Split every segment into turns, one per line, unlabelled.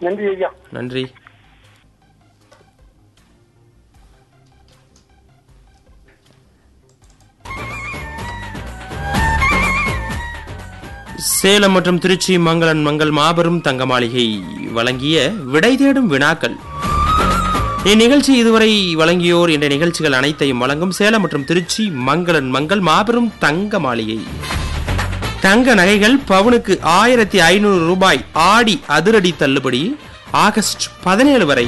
நன்றி ஐயா
நன்றி சேலம் மற்றும் திருச்சி மங்களன் மங்கள் மாபெரும் தங்க மாளிகை வழங்கிய விடை தேடும் வினாக்கள் இந்நிகழ்ச்சி இதுவரை வழங்கியோர் என்ற நிகழ்ச்சிகள் அனைத்தையும் வழங்கும் சேலம் மற்றும் திருச்சி மங்களன் மங்கள் மாபெரும் தங்க மாளிகை தங்க நகைகள் பவுனுக்கு ஆயிரத்தி ஐநூறு ரூபாய் ஆடி அதிரடி தள்ளுபடி ஆகஸ்ட் பதினேழு வரை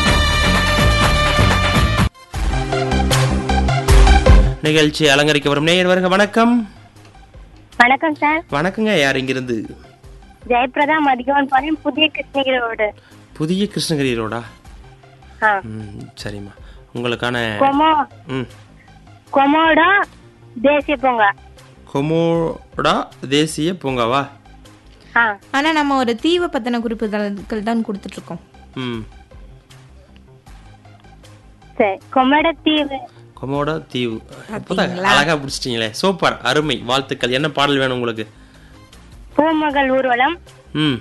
நிகழ்ச்சி அலங்கரிக்க வரும் நேயர் வருக வணக்கம்
வணக்கம் சார்
வணக்கங்க யார் இங்கிருந்து
ஜெயபிரதா மதிகவன் பாளையம் புதிய கிருஷ்ணகிரி ரோடு
புதிய கிருஷ்ணகிரி ரோடா
ஆ.
ம் சரிம்மா உங்களுக்கான
கொமோ
ம்
கொமோடோ தேசிய பூங்கா
கொமோடா தேசிய பூங்காவா
ஆ
ஆனா நம்ம ஒரு தீவை பத்தின குறிப்புகள் தான் கொடுத்துட்டு இருக்கோம்
ம்
சரி கொமடத்தீவு
கொமோடா தீவு அப்பதான் அழகா பிடிச்சிட்டீங்களே சூப்பர் அருமை வாழ்த்துக்கள் என்ன பாடல் வேணும் உங்களுக்கு
பூமகள் ஊர்வலம்
ம்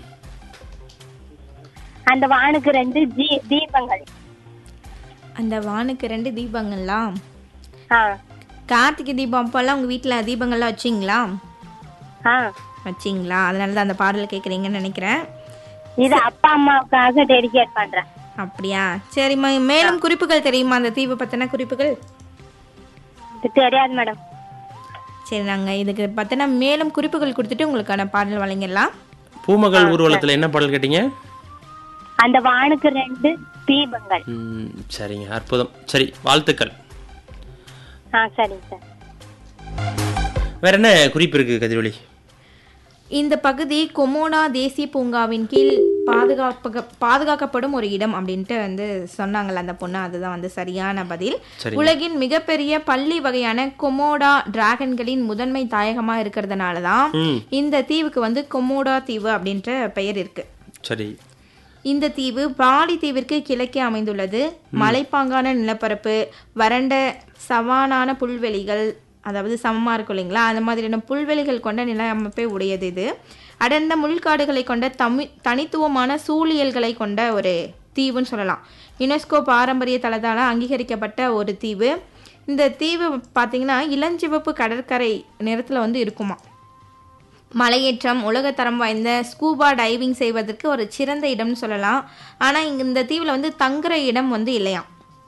அந்த வானுக்கு ரெண்டு ஜீ தீபங்கள்
அந்த வானுக்கு ரெண்டு தீபங்கள்லாம்
ஆ
கார்த்திகை தீபம் அப்போல்லாம் உங்க வீட்ல தீபங்கள்லாம் வச்சிங்களா
ஆ
வச்சிங்களா அதனால தான் அந்த பாடல் கேட்குறீங்கன்னு நினைக்கிறேன்
இது அப்பா அம்மாவுக்காக டெடிகேட் பண்றேன்
அப்படியா சரிம்மா மேலும் குறிப்புகள் தெரியுமா அந்த தீவை பத்தின குறிப்புகள்
இது தெரியாது மேடம்
சரி நாங்க இதுக்கு பத்தின மேலும் குறிப்புகள் கொடுத்துட்டு உங்களுக்கான பாடல் வழங்கிடலாம்
பூமகள் ஊர்வலத்துல என்ன பாடல் கேட்டீங்க
அந்த வானுக்கு ரெண்டு தீபங்கள்
ம் சரிங்க அற்புதம் சரி வாழ்த்துக்கள்
ஆ சரிங்க சார்
வேற என்ன குறிப்பு இருக்கு கதிரொலி
இந்த பகுதி கொமோனா தேசிய பூங்காவின் கீழ் பாதுகாப்பக பாதுகாக்கப்படும் ஒரு இடம் அப்படின்ட்டு வந்து சொன்னாங்கல்ல அந்த பொண்ணு அதுதான் வந்து சரியான பதில்
சரிங்க.
உலகின் மிகப்பெரிய பள்ளி வகையான கொமோடா டிராகன்களின் முதன்மை தாயகமா இருக்கிறதுனால தான்
ம்
இந்த தீவுக்கு வந்து கொமோடா தீவு அப்படின்ற பெயர் இருக்கு
சரி
இந்த தீவு பாலி தீவிற்கு கிழக்கே அமைந்துள்ளது மலைப்பாங்கான நிலப்பரப்பு வறண்ட சவானான புல்வெளிகள் அதாவது சமமா இருக்கும் இல்லைங்களா அந்த மாதிரியான புல்வெளிகள் கொண்ட நில அமைப்பை உடையது இது அடர்ந்த முள்காடுகளை கொண்ட தமி தனித்துவமான சூழியல்களை கொண்ட ஒரு தீவுன்னு சொல்லலாம் யுனெஸ்கோ பாரம்பரிய தளத்தால் அங்கீகரிக்கப்பட்ட ஒரு தீவு இந்த தீவு பார்த்தீங்கன்னா இளஞ்சிவப்பு கடற்கரை நிறத்தில் வந்து இருக்குமா மலையேற்றம் உலகத்தரம் வாய்ந்த ஸ்கூபா டைவிங் செய்வதற்கு ஒரு சிறந்த இடம்னு சொல்லலாம் ஆனால் இங்க இந்த தீவில் வந்து தங்குற இடம் வந்து இல்லையாம்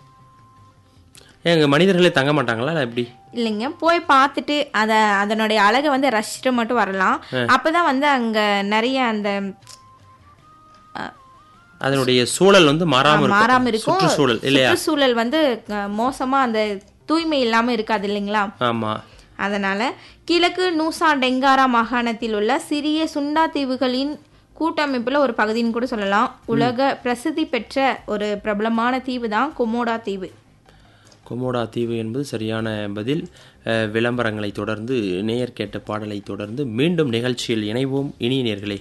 ஏங்க மனிதர்களே தங்க மாட்டாங்களா இல்ல எப்படி
இல்லைங்க போய் பார்த்துட்டு அதை அதனுடைய அழகை வந்து ரசிச்சுட்டு மட்டும் வரலாம் அப்பதான் வந்து அங்கே நிறைய அந்த
அதனுடைய சூழல் வந்து மாறாம
மாறாம
இருக்கும்
இருக்கும்
சுற்றுச்சூழல் இல்லையா
சுற்றுச்சூழல் வந்து அஹ், மோசமா அந்த தூய்மை இல்லாம இருக்காது இல்லைங்களா
ஆமா
அதனால கிழக்கு நூசா டெங்காரா மாகாணத்தில் உள்ள சிறிய சுண்டா தீவுகளின் கூட்டமைப்புல ஒரு பகுதின்னு கூட சொல்லலாம் உலக பிரசித்தி பெற்ற ஒரு பிரபலமான தீவு தான் கொமோடா தீவு
கொமோடா தீவு என்பது சரியான பதில் அஹ், விளம்பரங்களை தொடர்ந்து நேயர் கேட்ட பாடலை தொடர்ந்து மீண்டும் நிகழ்ச்சியில் இணைவோம் இனிய நேர்களே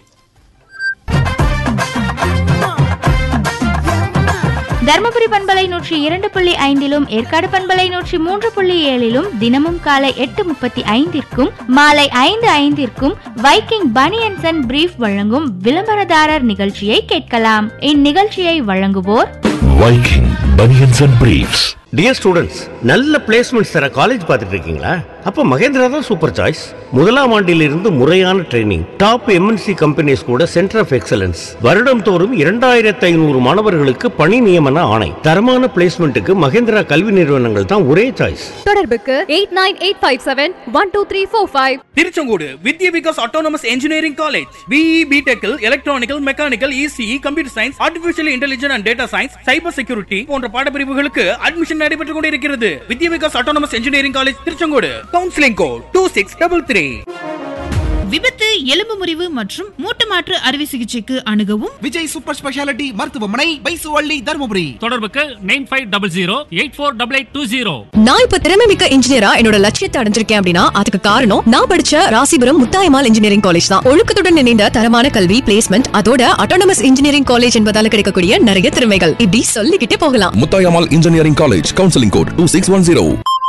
தருமபுரி பண்பலை நூற்றி இரண்டு புள்ளி ஐந்திலும் ஏற்காடு பண்பலை நூற்றி மூன்று புள்ளி ஏழிலும் தினமும் காலை எட்டு முப்பத்தி ஐந்திற்கும் மாலை ஐந்து ஐந்திற்கும் வைக்கிங் பனியன்சன் அண்ட் பிரீஃப் வழங்கும் விளம்பரதாரர் நிகழ்ச்சியை கேட்கலாம் இந்நிகழ்ச்சியை வழங்குவோர்
Viking Bunions and Briefs.
Dear students நல்ல பிளேஸ்மெண்ட்ஸ் தர காலேஜ் பார்த்துட்டு இருக்கீங்களா அப்ப மகேந்திரா தான் சூப்பர் சாய்ஸ் முதலாம் ஆண்டிலிருந்து முறையான ட்ரைனிங் டாப் எம்என்சி கம்பெனிஸ் கூட சென்டர் ஆஃப் எக்ஸலன்ஸ் வருடம் தோறும் இரண்டாயிரத்தி ஐநூறு மாணவர்களுக்கு பணி நியமன ஆணை தரமான பிளேஸ்மெண்ட்டுக்கு மகேந்திரா கல்வி நிறுவனங்கள் தான் ஒரே சாய்ஸ்
தொடர்புக்கு eight nine eight five seven one two three four five
Tiruchengode Vidya Vikas autonomous engineering college BE பிடெக்கில் electrical mechanical ECE computer science artificial intelligence and data science cyber security போன்ற பாடப்பிரிவுகளுக்கு அட்மிஷன் நடைபெற்றுக் கொண்டிருக்கிறது Vidya Vikas autonomous engineering college Tiruchengode counselling code two six double three
விபத்து எலும்பு முறிவு மற்றும் மூட்டு மாற்று அறுவை சிகிச்சைக்கு அணுகவும்
விஜய் சூப்பர் ஸ்பெஷாலிட்டி மருத்துவமனை பைசுவள்ளி தருமபுரி
தொடர்புக்கு nine five double zero eight four double eight two zero
நான் இப்ப திறமை மிக்க இன்ஜினியரா என்னோட லட்சியத்தை அடைஞ்சிருக்கேன் அப்படின்னா அதுக்கு காரணம் நான் படிச்ச ராசிபுரம் முத்தாயமால் இன்ஜினியரிங் காலேஜ் தான் ஒழுக்கத்துடன் இணைந்த தரமான கல்வி பிளேஸ்மெண்ட் அதோட அட்டானமஸ் இன்ஜினியரிங் காலேஜ் என்பதால கிடைக்கக்கூடிய நிறைய திறமைகள் இப்படி சொல்லிக்கிட்டே போகலாம்
Mutayamal Engineering College, Counseling Code 2610.